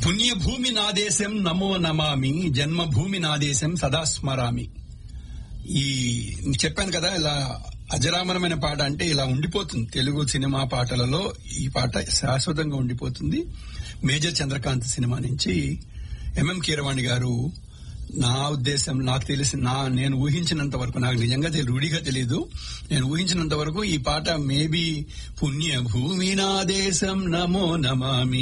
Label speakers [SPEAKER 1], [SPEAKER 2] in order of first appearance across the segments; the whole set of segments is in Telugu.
[SPEAKER 1] పుణ్యభూమి నాదేశం నమో నమామి జన్మభూమి నాదేశం సదా స్మరామి ఈ చెప్పాను కదా ఇలా అజరామరమైన పాట అంటే ఇలా ఉండిపోతుంది తెలుగు సినిమా పాటలలో ఈ పాట శాశ్వతంగా ఉండిపోతుంది మేజర్ చంద్రకాంత్ సినిమా నుంచి ఎంఎం కీరవాణి గారు నా ఉద్దేశం నాకు తెలిసి నా నేను ఊహించినంత వరకు నాకు నిజంగా తెలి- రూఢిగా తెలియదు నేను ఊహించినంత వరకు ఈ పాట మేబీ పుణ్య భూమి నా దేశం నమో నమామి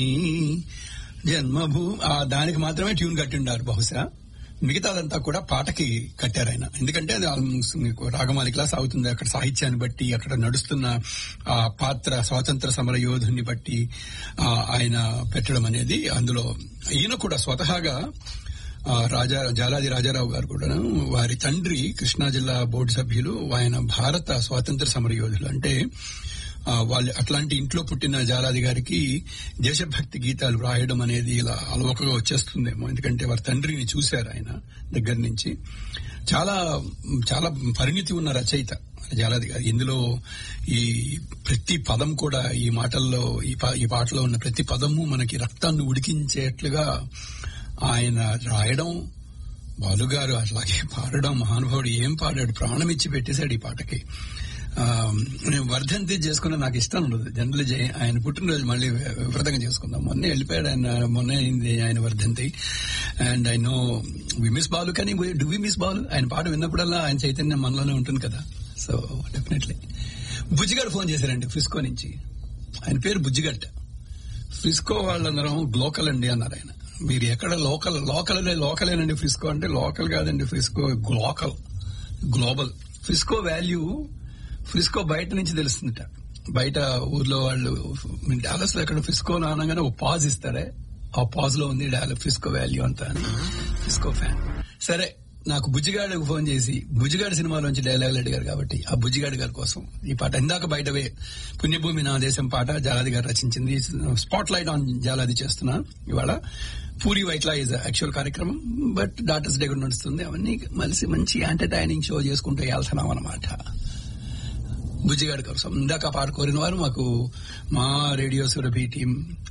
[SPEAKER 1] జన్మభూ ఆ దానికి మాత్రమే ట్యూన్ కట్టిండారు బహుశా మిగతాదంతా కూడా పాటకి కట్టారు ఆయన ఎందుకంటే అది ఆల్మోస్ట్ మీకు రాగమాలికలా సాగుతుంది అక్కడ సాహిత్యాన్ని బట్టి అక్కడ నడుస్తున్న ఆ పాత్ర స్వాతంత్ర సమర యోధుని బట్టి ఆ, ఆయన పెట్టడం అనేది అందులో ఈయన కూడా స్వతహాగా ఆ, రాజా జాలాది రాజారావు గారు కూడా వారి తండ్రి కృష్ణా జిల్లా బోర్డు సభ్యులు ఆయన భారత స్వాతంత్ర సమర యోధులు అంటే ఆ, వాళ్ళు అట్లాంటి ఇంట్లో పుట్టిన జాలాది గారికి దేశభక్తి గీతాలు రాయడం అనేది ఇలా అలవకగా వచ్చేస్తుందేమో ఎందుకంటే వారి తండ్రిని చూశారు ఆయన దగ్గర నుంచి చాలా చాలా పరిణితి ఉన్న రచయిత జాలాది గారు ఇందులో ఈ ప్రతి పదం కూడా ఈ మాటల్లో ఈ పా- ఈ పాటలో ఉన్న ప్రతి పదము మనకి రక్తాన్ని ఉడికించేట్లుగా ఆయన రాయడం బాలుగారు అట్లాగే పాడడం మహానుభావుడు ఏం పాడాడు ప్రాణం ఇచ్చి పెట్టేశాడు ఈ పాటకి ఆ, నేను వర్ధంతి చేసుకున్న నాకు ఇష్టం ఉండదు జనరల్ జయ ఆయన పుట్టినరోజు మళ్ళీ విపరీతంగా చేసుకుందాం మొన్న వెళ్ళిపోయాడు ఆయన మొన్న అయింది ఆయన వర్ధంతి and I know we miss Balu కానీ డు వి మిస్ బాలు ఆయన పాట విన్నప్పుడల్లా ఆయన చైతన్యం మనలోనే ఉంటుంది కదా సో డెఫినెట్లీ బుజ్జిగారు ఫోన్ చేశారండి ఫ్రిస్కో నుంచి ఆయన పేరు బుజ్జిగట్ట ఫ్రిస్కో వాళ్ళందరం లోకల్ అండి అన్నారు ఆయన మీరు ఎక్కడ లోకల్ లోకల్ లోకలేనండి ఫ్రిస్కో అంటే లోకల్ కాదండి Frisco glocal global Frisco value Frisco బయట నుంచి తెలుస్తుందట బయట ఊర్లో వాళ్ళు డాలస్ లో ఎక్కడ ఫ్రిస్కో అనగానే ఒక పాజ్ ఇస్తారే ఆ పాజ్ లో ఉంది డాలస్ ఫ్రిస్కో వాల్యూ అంతా అని ఫ్రిస్కో ఫ్యాన్ సరే నాకు బుజ్జిగాడికి ఫోన్ చేసి బుజ్జిగాడి సినిమాలోంచి డైలాగులు అడిగారు కాబట్టి ఆ బుజ్జిగాడి గారి కోసం ఈ పాట ఇందాక బయటవే పుణ్యభూమి నా దేశం పాట జాలాది గారు రచించింది స్పాట్ లైట్ ఆన్ జాలాది చేస్తున్నా ఇవాళ పూరి వైట్లా ఇస్ యాక్చువల్ కార్యక్రమం బట్ డాటర్స్ డే కూడా నడుస్తుంది అవన్నీ కలిసి మంచి ఎంటర్టైనింగ్ షో చేసుకుంటూ వెళ్తున్నాం అనమాట బుజ్జిగాడి కోసం ఇందాక ఆ పాట కోరిన వారు మాకు మా రేడియో సురభి టీం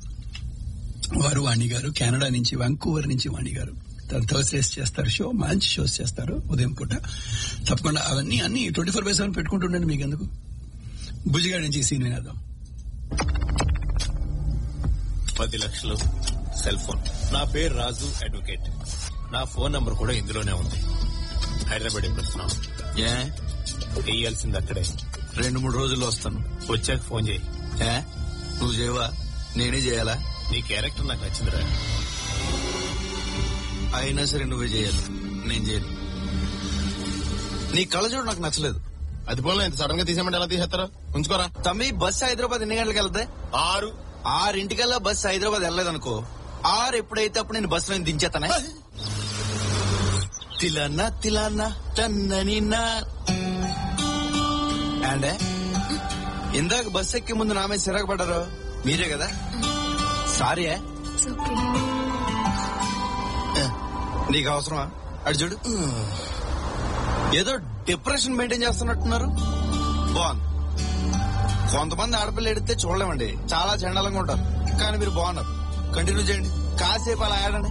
[SPEAKER 1] వారు వాణి గారు కెనడా నుంచి వంకూవర్ నుంచి వాణి గారు థర్స్డేస్ చేస్తారు షో మంచి షోస్ చేస్తారు ఉదయం పూట తప్పకుండా అవన్నీ అన్ని ట్వంటీ ఫోర్ బై సెవెన్ పెట్టుకుంటుండండి మీకు ఎందుకు బుజ్జిగాడి నుంచి ఈ సీన్ వినేద్దాం
[SPEAKER 2] పది లక్షలు సెల్ ఫోన్ నా పేరు రాజు అడ్వకేట్ నా ఫోన్ నంబర్ కూడా ఇందులోనే ఉంది హైదరాబాద్ ఎప్పుడు వస్తున్నావు
[SPEAKER 3] ఏ
[SPEAKER 2] వేయాల్సింది అక్కడే
[SPEAKER 3] రెండు మూడు రోజుల్లో వస్తాను
[SPEAKER 2] వచ్చాక ఫోన్ చేయి
[SPEAKER 3] ఏ నువ్వు చేయవా నేనే చేయాలా
[SPEAKER 2] నీ క్యారెక్టర్ నాకు నచ్చిందిరా
[SPEAKER 3] అయినా సరే నువ్వే చేయాలి నేను చేయను నీ కళ్ళజోడు నాకు నచ్చలేదు
[SPEAKER 2] అది పోలే ఇంత సడన్ గా తీసేమంటే ఎలా తీసేస్తారా ఉంచుకోరా
[SPEAKER 3] తమ్మి బస్సు హైదరాబాద్ ఎన్ని గంటలకు వెళ్తే
[SPEAKER 2] ఆరు
[SPEAKER 3] ఆరింటికల్లా బస్సు హైదరాబాద్ వెళ్ళలేదనుకో ఆరు ఎప్పుడైతే అప్పుడు నేను బస్సు నేను దించేస్తానే తిలన్నా తిలన్నా తన్నని నా అండే ఇందాక బస్సు ఎక్కే ముందు నా మీద సిరాకు పడ్డారు మీరే కదా సారీ
[SPEAKER 4] It's okay.
[SPEAKER 3] నీకు అవసరమా అడు చూడు ఏదో డిప్రెషన్ మెయింటైన్ చేస్తున్నట్టున్నారు బాగుంది కొంతమంది ఆడపిల్ల ఎడితే చూడలేమండి చాలా చండాలంగా ఉంటారు కానీ మీరు బాగున్నారు కంటిన్యూ చేయండి కాసేపు అలా ఆడండి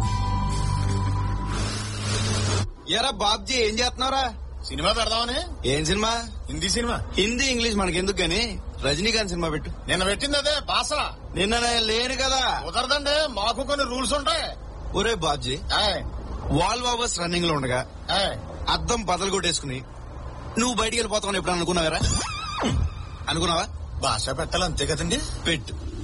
[SPEAKER 3] ఎరా బాబ్జీ ఏం చేస్తున్నారా
[SPEAKER 2] సినిమా పెడదామని
[SPEAKER 3] ఏం సినిమా
[SPEAKER 2] హిందీ సినిమా
[SPEAKER 3] హిందీ ఇంగ్లీష్ మనకెందుకు గాని రజనీకాంత్ సినిమా పెట్టు
[SPEAKER 2] నిన్న పెట్టింది అదే బాసల
[SPEAKER 3] నిన్న నేను లేను కదా
[SPEAKER 2] కుదరదండి మాకు కొన్ని రూల్స్ ఉంటాయి
[SPEAKER 3] ఒరే బాబ్జీ
[SPEAKER 2] ఏయ్,
[SPEAKER 3] వాల్ వావర్స్ రన్నింగ్ లో ఉండగా
[SPEAKER 2] ఏయ్,
[SPEAKER 3] అద్దం బదలు కొట్టేసుకుని నువ్వు బయటికి వెళ్ళిపోతావు ఎప్పుడు అనుకున్నావరా అనుకున్నావా
[SPEAKER 2] భాష పెట్టాలి అంతే కదండి
[SPEAKER 3] పెట్టు